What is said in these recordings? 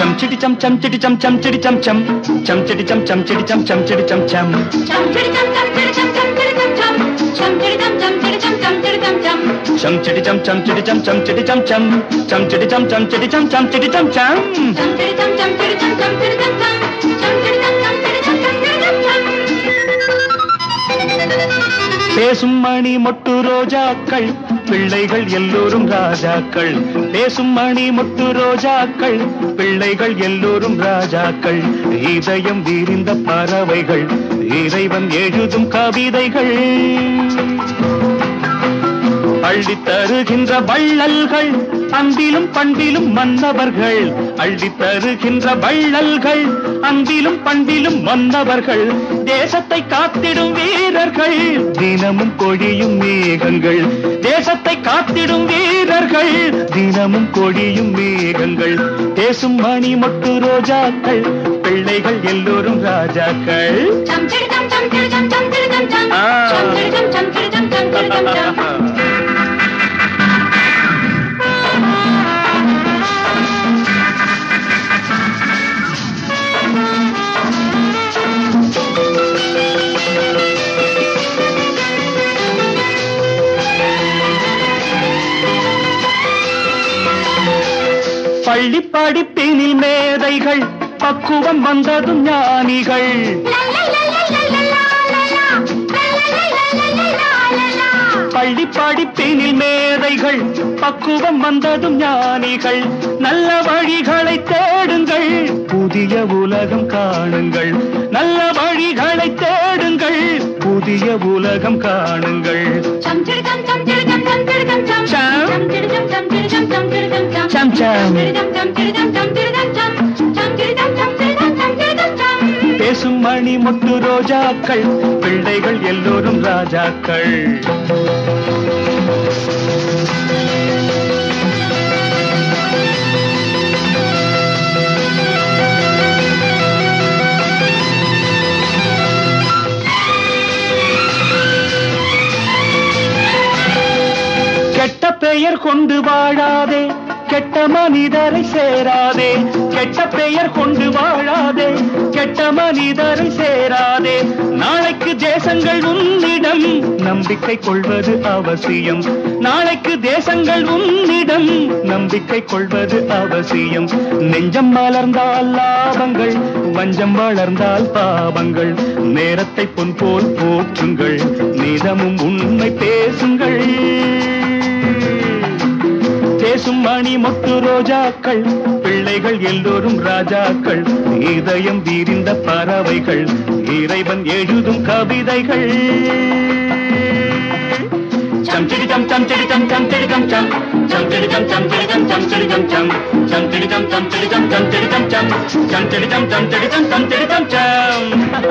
చం చిటి చం చం చిటి చం చం చిటి చం చం చం చిటి చం చం చిటి చం చం చిటి చం చం చం చిటి చం చం చిటి చం చం చిటి చం చం చం చిటి చం చం చిటి చం చం చిటి చం చం பேசும் மணி மொட்டு ரோஜாக்கள் பிள்ளைகள் எல்லோரும் ராஜாக்கள் பேசும் மணி மொட்டு ரோஜாக்கள் பிள்ளைகள் எல்லோரும் ராஜாக்கள் இதயம் விரிந்த பறவைகள் இறைவன் எழுதும் கவிதைகள் அள்ளி தருகின்ற வள்ளல்கள் அன்பிலும் பண்பிலும் மன்னவர்கள் அள்ளி தருகின்ற வள்ளல்கள் அன்பிலும் பண்பிலும் மன்னவர்கள் தேசத்தை காத்திடும் வீரர்கள் தினமும் கொடியும் மேகங்கள் தேசத்தை காத்திடும் வீரர்கள் தினமும் கொடியும் மேகங்கள் பேசும் மணி மொட்டு ரோஜாக்கள் பிள்ளைகள் எல்லோரும் ராஜாக்கள் பள்ளி படிப்பினில் மேதைகள் பக்குவம் வந்ததும் ஞானிகள் பள்ளி படிப்பினில் மேதைகள் பக்குவம் வந்ததும் ஞானிகள் நல்ல வழிகளை தேடுங்கள் புதிய உலகம் காணுங்கள் நல்ல வழிகளை தேடுங்கள் புதிய உலகம் காணுங்கள் சம் சம் பேசும் மணி முட்டு ரோஜாக்கள் பிள்ளைகள் எல்லோரும் ராஜாக்கள் கெட்ட பெயர் கொண்டு வாழாதே கெட்ட மனிதரை சேராதே கெட்ட பெயர் கொண்டு வாழாதே கெட்ட மனிதரை சேராதே நாளைக்கு தேசங்கள் உன்னிடம் நம்பிக்கை கொள்வது அவசியம் நாளைக்கு தேசங்கள் உன்னிடம் நம்பிக்கை கொள்வது அவசியம் நெஞ்சம் மலர்ந்தால் லாபங்கள் வஞ்சம் வளர்ந்தால் பாவங்கள் நேரத்தை பொன் போல் போற்றுங்கள் நிதமும் உண்மை பேசுங்கள் பேசும் மணி மொட்டு ரோஜாக்கள் பிள்ளைகள் எல்லோரும் ராஜாக்கள் இதயம் விரிந்த பறவைகள் இறைவன் எழுதும் கவிதைகள் சம் சிடி சம் சம் சிடி சம் சம் சிடி சம் சம் சம் சிடி சம் சம் சிடி சம் சம் சிடி சம் சம் சம் சிடி சம் சம் சிடி சம் சம் சிடி சம் சம் சம் சிடி சம் சம் சிடி சம் சம் சிடி சம் சம்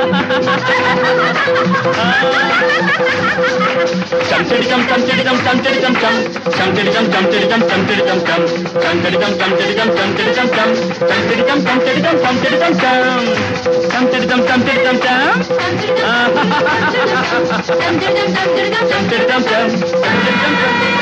சம் சிடி சம் சம் சிடி சம் சம் சிடி சம் சம் சம் சிடி சம் சம் சிடி சம் சம் சிடி சம் சம் சம் சிடி சம் சம் சிடி சம் சம் சிடி சம் சம் சம் சிடி சம் சம் சிடி சம் சம் சிடி சம் சம் சம் சிடி சம் சம் சிடி சம் சம் சம் சிடி சம் சம் சம் சிடி சம் சம்